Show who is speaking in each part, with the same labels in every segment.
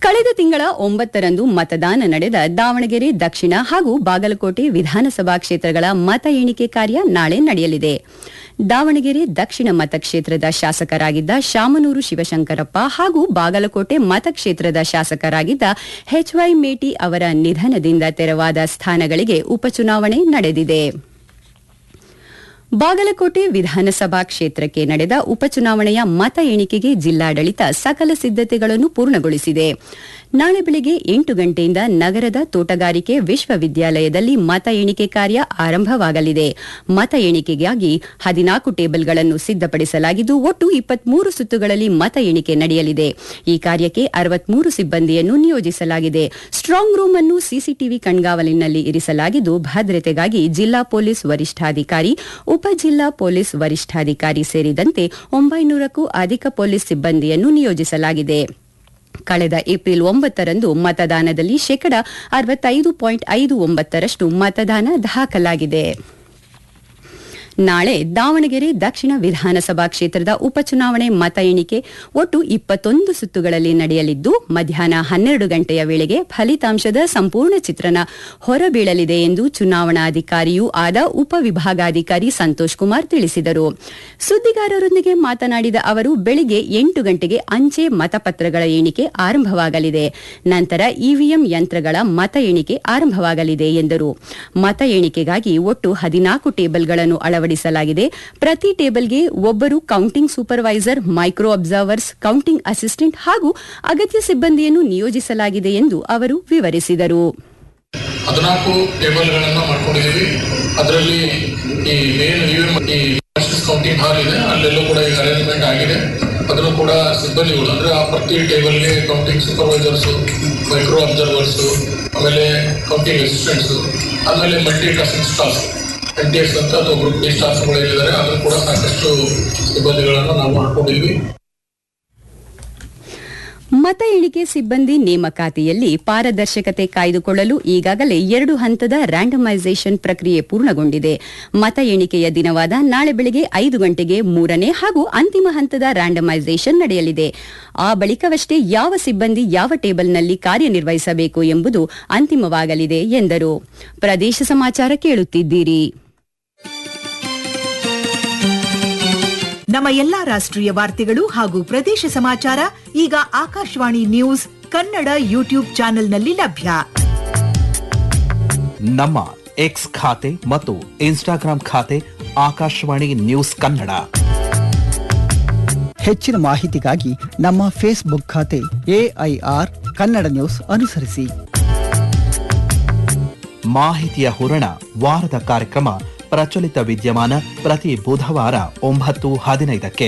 Speaker 1: ಕಳೆದ ತಿಂಗಳ ಒಂಬತ್ತರಂದು ಮತದಾನ ನಡೆದ ದಾವಣಗೆರೆ ದಕ್ಷಿಣ ಹಾಗೂ ಬಾಗಲಕೋಟೆ ವಿಧಾನಸಭಾ ಕ್ಷೇತ್ರಗಳ ಮತ ಎಣಿಕೆ ಕಾರ್ಯ ನಾಳೆ ನಡೆಯಲಿದೆ ದಾವಣಗೆರೆ ದಕ್ಷಿಣ ಮತಕ್ಷೇತ್ರದ ಶಾಸಕರಾಗಿದ್ದ ಶಾಮನೂರು ಶಿವಶಂಕರಪ್ಪ ಹಾಗೂ ಬಾಗಲಕೋಟೆ ಮತಕ್ಷೇತ್ರದ ಶಾಸಕರಾಗಿದ್ದ ಎಚ್ವೈ ಮೇಟಿ ಅವರ ನಿಧನದಿಂದ ತೆರವಾದ ಸ್ಥಾನಗಳಿಗೆ ಉಪಚುನಾವಣೆ ನಡೆದಿದೆ ಬಾಗಲಕೋಟೆ ವಿಧಾನಸಭಾ ಕ್ಷೇತ್ರಕ್ಕೆ ನಡೆದ ಉಪಚುನಾವಣೆಯ ಮತ ಎಣಿಕೆಗೆ ಜಿಲ್ಲಾಡಳಿತ ಸಕಲ ಸಿದ್ದತೆಗಳನ್ನು ಪೂರ್ಣಗೊಳಿಸಿದೆ ನಾಳೆ ಬೆಳಗ್ಗೆ ಎಂಟು ಗಂಟೆಯಿಂದ ನಗರದ ತೋಟಗಾರಿಕೆ ವಿಶ್ವವಿದ್ಯಾಲಯದಲ್ಲಿ ಮತ ಎಣಿಕೆ ಕಾರ್ಯ ಆರಂಭವಾಗಲಿದೆ ಮತ ಎಣಿಕೆಗಾಗಿ ಹದಿನಾಲ್ಕು ಟೇಬಲ್ಗಳನ್ನು ಸಿದ್ದಪಡಿಸಲಾಗಿದ್ದು ಒಟ್ಟು ಇಪ್ಪತ್ಮೂರು ಸುತ್ತುಗಳಲ್ಲಿ ಮತ ಎಣಿಕೆ ನಡೆಯಲಿದೆ ಈ ಕಾರ್ಯಕ್ಕೆ ಅರವತ್ಮೂರು ಸಿಬ್ಬಂದಿಯನ್ನು ನಿಯೋಜಿಸಲಾಗಿದೆ ಸ್ಟ್ರಾಂಗ್ ರೂಮ್ ಅನ್ನು ಸಿಸಿಟಿವಿ ಕಣ್ಗಾವಲಿನಲ್ಲಿ ಇರಿಸಲಾಗಿದ್ದು ಭದ್ರತೆಗಾಗಿ ಜಿಲ್ಲಾ ಪೊಲೀಸ್ ವರಿಷ್ಠಾಧಿಕಾರಿ ಉಪ ಜಿಲ್ಲಾ ಪೊಲೀಸ್ ವರಿಷ್ಠಾಧಿಕಾರಿ ಸೇರಿದಂತೆ ಒಂಬೈನೂರಕ್ಕೂ ಅಧಿಕ ಪೊಲೀಸ್ ಸಿಬ್ಬಂದಿಯನ್ನು ನಿಯೋಜಿಸಲಾಗಿದೆ ಕಳೆದ ಏಪ್ರಿಲ್ ಒಂಬತ್ತರಂದು ಮತದಾನದಲ್ಲಿ ಶೇಕಡ ಅರವತ್ತೈದು ಪಾಯಿಂಟ್ ಐದು ಒಂಬತ್ತರಷ್ಟು ಮತದಾನ ದಾಖಲಾಗಿದೆ ನಾಳೆ ದಾವಣಗೆರೆ ದಕ್ಷಿಣ ವಿಧಾನಸಭಾ ಕ್ಷೇತ್ರದ ಉಪಚುನಾವಣೆ ಮತ ಎಣಿಕೆ ಒಟ್ಟು ಇಪ್ಪತ್ತೊಂದು ಸುತ್ತುಗಳಲ್ಲಿ ನಡೆಯಲಿದ್ದು ಮಧ್ಯಾಹ್ನ ಹನ್ನೆರಡು ಗಂಟೆಯ ವೇಳೆಗೆ ಫಲಿತಾಂಶದ ಸಂಪೂರ್ಣ ಚಿತ್ರಣ ಹೊರಬೀಳಲಿದೆ ಎಂದು ಚುನಾವಣಾಧಿಕಾರಿಯೂ ಆದ ಉಪವಿಭಾಗಾಧಿಕಾರಿ ಸಂತೋಷ್ ಕುಮಾರ್ ತಿಳಿಸಿದರು ಸುದ್ದಿಗಾರರೊಂದಿಗೆ ಮಾತನಾಡಿದ ಅವರು ಬೆಳಗ್ಗೆ ಎಂಟು ಗಂಟೆಗೆ ಅಂಚೆ ಮತಪತ್ರಗಳ ಎಣಿಕೆ ಆರಂಭವಾಗಲಿದೆ ನಂತರ ಇವಿಎಂ ಯಂತ್ರಗಳ ಮತ ಎಣಿಕೆ ಆರಂಭವಾಗಲಿದೆ ಎಂದರು ಮತ ಎಣಿಕೆಗಾಗಿ ಒಟ್ಟು ಹದಿನಾಲ್ಕು ಟೇಬಲ್ಗಳನ್ನು ಅಳವಡಿಸಲಾಗಿದೆ ಪ್ರತಿ ಟೇಬಲ್ಗೆ ಒಬ್ಬರು counting supervisor micro observers counting assistant ಹಾಗೂ ಅಗತ್ಯ ಸಿಬ್ಬಂದಿಯನ್ನು ನಿಯೋಜಿಸಲಾಗಿದೆ ಎಂದು ಅವರು ವಿವರಿಸಿದರು
Speaker 2: ಹದಿನಾಲ್ಕು ಟೇಬಲ್ಗಳನ್ನು ಮಾಡ್ಕೊಂಡಿದ್ದೀವಿ ಅದರಲ್ಲಿ ಈ ಮೇನ್ ಈ ಕೌಂಟಿಂಗ್ ಹಾಲ್ ಇದೆ ಅಲ್ಲೆಲ್ಲೂ ಕೂಡ ಈಗ ಅರೇಂಜ್ಮೆಂಟ್ ಆಗಿದೆ ಅದನ್ನು ಕೂಡ ಸಿಬ್ಬಂದಿಗಳು ಅಂದ್ರೆ ಆ ಪ್ರತಿ ಟೇಬಲ್ಗೆ ಕೌಂಟಿಂಗ್ ಸೂಪರ್ವೈಸರ್ಸು ಮೈಕ್ರೋ ಅಬ್ಸರ್ವರ್ಸು ಆಮೇಲೆ ಕೌಂಟಿಂಗ್ ಅಸಿಸ್ಟೆಂಟ್ಸು ಆಮೇಲೆ multitasking staff N T S ಅಂತ ಅಥವಾ ಗ್ರೂಪ್ ಡಿ ಸ್ಟಾಫ್ಗಳು ಏನಿದ್ದಾರೆ ಅದನ್ನು ಕೂಡ ಸಾಕಷ್ಟು ಸಿಬ್ಬಂದಿಗಳನ್ನು ನಾವು ಮಾಡ್ಕೊಂಡಿದ್ವಿ
Speaker 1: ಮತ ಎಣಿಕೆ ಸಿಬ್ಬಂದಿ ನೇಮಕಾತಿಯಲ್ಲಿ ಪಾರದರ್ಶಕತೆ ಕಾಯ್ದುಕೊಳ್ಳಲು ಈಗಾಗಲೇ ಎರಡು ಹಂತದ ರ್ಯಾಂಡಮೈಸೇಷನ್ ಪ್ರಕ್ರಿಯೆ ಪೂರ್ಣಗೊಂಡಿದೆ ಮತ ಎಣಿಕೆಯ ದಿನವಾದ ನಾಳೆ ಬೆಳಗ್ಗೆ ಐದು ಗಂಟೆಗೆ ಮೂರನೇ ಹಾಗೂ ಅಂತಿಮ ಹಂತದ ರ್ಯಾಂಡಮೈಸೇಷನ್ ನಡೆಯಲಿದೆ ಆ ಬಳಿಕವಷ್ಟೇ ಯಾವ ಸಿಬ್ಬಂದಿ ಯಾವ ಟೇಬಲ್ನಲ್ಲಿ ಕಾರ್ಯನಿರ್ವಹಿಸಬೇಕು ಎಂಬುದು ಅಂತಿಮವಾಗಲಿದೆ ಎಂದರು ಪ್ರದೇಶ ಸಮಾಚಾರ ಕೇಳುತ್ತಿದ್ದೀರಿ
Speaker 3: ನಮ್ಮ ಎಲ್ಲಾ ರಾಷ್ಟ್ರೀಯ ವಾರ್ತೆಗಳು ಹಾಗೂ ಪ್ರದೇಶ ಸಮಾಚಾರ ಈಗ ಆಕಾಶವಾಣಿ ನ್ಯೂಸ್ ಕನ್ನಡ ಯೂಟ್ಯೂಬ್ ಚಾನೆಲ್ನಲ್ಲಿ ಲಭ್ಯ
Speaker 4: ನಮ್ಮ ಎಕ್ಸ್ ಖಾತೆ ಮತ್ತು ಇನ್ಸ್ಟಾಗ್ರಾಂ ಖಾತೆ ಆಕಾಶವಾಣಿ ನ್ಯೂಸ್ ಕನ್ನಡ
Speaker 5: ಹೆಚ್ಚಿನ ಮಾಹಿತಿಗಾಗಿ ನಮ್ಮ ಫೇಸ್ಬುಕ್ ಖಾತೆ ಎಐಆರ್ ಕನ್ನಡ ನ್ಯೂಸ್ ಅನುಸರಿಸಿ
Speaker 4: ಮಾಹಿತಿಯ ಹೂರಣ ವಾರದ ಕಾರ್ಯಕ್ರಮ ಪ್ರಚಲಿತ ವಿದ್ಯಮಾನ ಪ್ರತಿ ಬುಧವಾರ ಒಂಬತ್ತು ಹದಿನೈದಕ್ಕೆ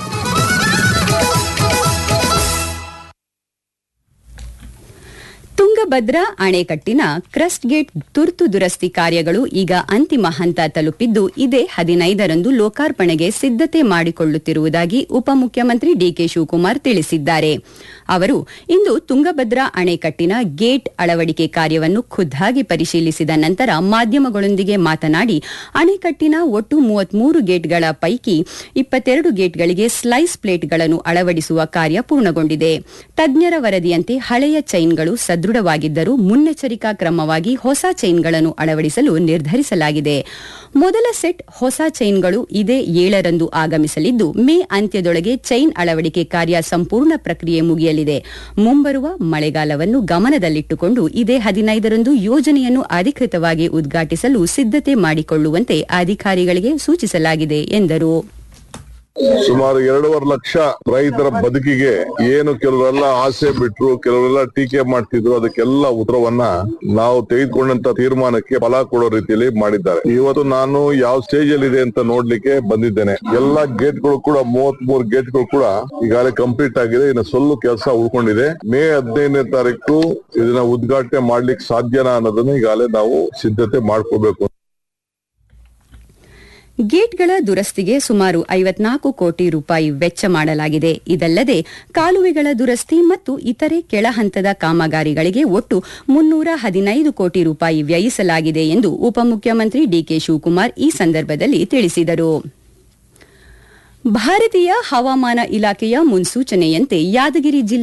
Speaker 1: ತುಂಗಭದ್ರಾ ಅಣೆಕಟ್ಟಿನ ಕ್ರಸ್ಟ್ ಗೇಟ್ ತುರ್ತು ದುರಸ್ತಿ ಕಾರ್ಯಗಳು ಈಗ ಅಂತಿಮ ಹಂತ ತಲುಪಿದ್ದು ಇದೇ ಹದಿನೈದರಂದು ಲೋಕಾರ್ಪಣೆಗೆ ಸಿದ್ದತೆ ಮಾಡಿಕೊಳ್ಳುತ್ತಿರುವುದಾಗಿ ಉಪಮುಖ್ಯಮಂತ್ರಿ ಡಿಕೆ ಶಿವಕುಮಾರ್ ತಿಳಿಸಿದ್ದಾರೆ ಅವರು ಇಂದು ತುಂಗಭದ್ರಾ ಅಣೆಕಟ್ಟಿನ ಗೇಟ್ ಅಳವಡಿಕೆ ಕಾರ್ಯವನ್ನು ಖುದ್ದಾಗಿ ಪರಿಶೀಲಿಸಿದ ನಂತರ ಮಾಧ್ಯಮಗಳೊಂದಿಗೆ ಮಾತನಾಡಿ ಅಣೆಕಟ್ಟಿನ ಒಟ್ಟು ಮೂವತ್ಮೂರು ಗೇಟ್ಗಳ ಪೈಕಿ ಇಪ್ಪತ್ತೆರಡು ಗೇಟ್ಗಳಿಗೆ ಸ್ಲೈಸ್ ಪ್ಲೇಟ್ಗಳನ್ನು ಅಳವಡಿಸುವ ಕಾರ್ಯ ಪೂರ್ಣಗೊಂಡಿದೆ ತಜ್ಞರ ವರದಿಯಂತೆ ಹಳೆಯ ಚೈನ್ಗಳು ಸದೃಢವಾಗಿದ್ದರೂ ಮುನ್ನೆಚ್ಚರಿಕಾ ಕ್ರಮವಾಗಿ ಹೊಸ ಚೈನ್ಗಳನ್ನು ಅಳವಡಿಸಲು ನಿರ್ಧರಿಸಲಾಗಿದೆ ಮೊದಲ ಸೆಟ್ ಹೊಸ ಚೈನ್ಗಳು ಇದೇ ಏಳರಂದು ಆಗಮಿಸಲಿದ್ದು ಮೇ ಅಂತ್ಯದೊಳಗೆ ಚೈನ್ ಅಳವಡಿಕೆ ಕಾರ್ಯ ಸಂಪೂರ್ಣ ಪ್ರಕ್ರಿಯೆ ಮುಗಿಯಲಿದೆ ಮುಂಬರುವ ಮಳೆಗಾಲವನ್ನು ಗಮನದಲ್ಲಿಟ್ಟುಕೊಂಡು ಇದೇ ಹದಿನೈದರಂದು ಯೋಜನೆಯನ್ನು ಅಧಿಕೃತವಾಗಿ ಉದ್ಘಾಟಿಸಲು ಸಿದ್ದತೆ ಮಾಡಿಕೊಳ್ಳುವಂತೆ ಅಧಿಕಾರಿಗಳಿಗೆ ಸೂಚಿಸಲಾಗಿದೆ ಎಂದರು
Speaker 6: ಸುಮಾರು ಎರಡೂವರೆ ಲಕ್ಷ ರೈತರ ಬದುಕಿಗೆ ಏನು ಕೆಲವರೆಲ್ಲ ಆಸೆ ಬಿಟ್ರು ಕೆಲವರೆಲ್ಲ ಟೀಕೆ ಮಾಡ್ತಿದ್ರು ಅದಕ್ಕೆಲ್ಲ ಉತ್ತರವನ್ನ ನಾವು ತೆಗೆದುಕೊಂಡಂತ ತೀರ್ಮಾನಕ್ಕೆ ಫಲ ಕೊಡೋ ರೀತಿಯಲ್ಲಿ ಮಾಡಿದ್ದಾರೆ ಇವತ್ತು ನಾನು ಯಾವ ಸ್ಟೇಜ್ ಅಲ್ಲಿ ಇದೆ ಅಂತ ನೋಡ್ಲಿಕ್ಕೆ ಬಂದಿದ್ದೇನೆ ಎಲ್ಲಾ ಗೇಟ್ ಗಳು ಕೂಡ ಮೂವತ್ ಮೂರು ಗೇಟ್ ಗಳು ಕೂಡ ಈಗಾಗಲೇ ಕಂಪ್ಲೀಟ್ ಆಗಿದೆ ಇನ್ನು ಸ್ವಲ್ಪ ಕೆಲಸ ಉಳ್ಕೊಂಡಿದೆ ಮೇ ಹದಿನೈದನೇ ತಾರೀಕು ಇದನ್ನ ಉದ್ಘಾಟನೆ ಮಾಡ್ಲಿಕ್ಕೆ ಸಾಧ್ಯನಾ ಅನ್ನೋದನ್ನ ಈಗಾಗಲೇ ನಾವು ಸಿದ್ಧತೆ ಮಾಡ್ಕೋಬೇಕು
Speaker 1: ಗೇಟ್ಗಳ ದುರಸ್ತಿಗೆ ಸುಮಾರು ಐವತ್ನಾಲ್ಕು ಕೋಟಿ ರೂಪಾಯಿ ವೆಚ್ಚ ಮಾಡಲಾಗಿದೆ ಇದಲ್ಲದೆ ಕಾಲುವೆಗಳ ದುರಸ್ತಿ ಮತ್ತು ಇತರೆ ಕೆಳಹಂತದ ಕಾಮಗಾರಿಗಳಿಗೆ ಒಟ್ಟು ಮುನ್ನೂರ ಹದಿನೈದು ಕೋಟಿ ರೂಪಾಯಿ ವ್ಯಯಿಸಲಾಗಿದೆ ಎಂದು ಉಪಮುಖ್ಯಮಂತ್ರಿ ಡಿಕೆ ಶಿವಕುಮಾರ್ ಈ ಸಂದರ್ಭದಲ್ಲಿ ತಿಳಿಸಿದರು ಭಾರತೀಯ ಹವಾಮಾನ ಇಲಾಖೆಯ ಮುನ್ಸೂಚನೆಯಂತೆ ಯಾದಗಿರಿ ಜಿಲ್ಲೆ